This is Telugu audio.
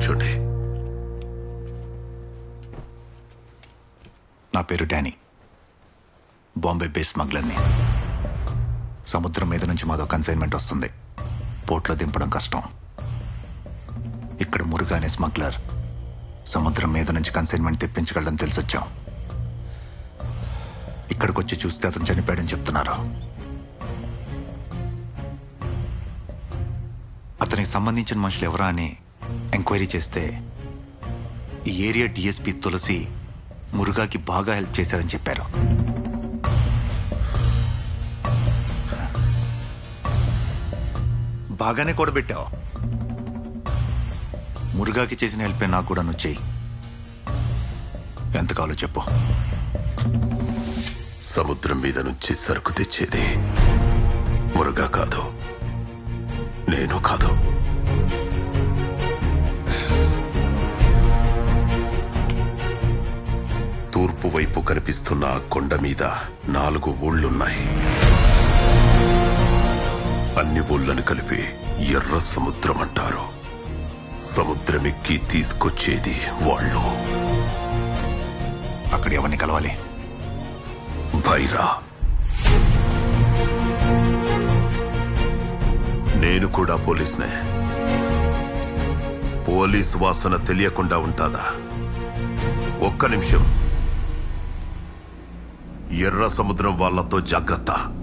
కూర్చోండి నా పేరు డానీ బాంబే బేస్ స్మగ్లర్ని సముద్రం మీద నుంచి మాదో కన్సైన్మెంట్ వస్తుంది పోట్లో దింపడం కష్టం ఇక్కడ మురుగా అనే స్మగ్లర్ సముద్రం మీద నుంచి కన్సైన్మెంట్ తెప్పించగలని తెలిసొచ్చాం ఇక్కడికి వచ్చి చూస్తే అతను చనిపోయాడని చెప్తున్నారు అతనికి సంబంధించిన మనుషులు ఎవరా అని ఎంక్వైరీ చేస్తే ఈ ఏరియా డిఎస్పి తులసి మురుగాకి బాగా హెల్ప్ చేశారని చెప్పారు బాగానే కూడబెట్టావు మురుగాకి చేసిన హెల్పే నాకు కూడా నువ్వు చెయ్యి ఎంత కావాలో చెప్పు సముద్రం మీద నుంచి సరుకు తెచ్చేది మురుగా కాదు నేను కాదు తూర్పు వైపు కనిపిస్తున్న ఆ కొండ మీద నాలుగు ఊళ్ళున్నాయి అన్ని ఊళ్ళను కలిపి ఎర్ర సముద్రం అంటారు సముద్రమెక్కి తీసుకొచ్చేది వాళ్ళు అక్కడ ఎవరిని కలవాలి భైరా నేను కూడా పోలీస్నే పోలీస్ వాసన తెలియకుండా ఉంటాదా ఒక్క నిమిషం ఎర్ర సముద్రం వాళ్ళతో జాగ్రత్త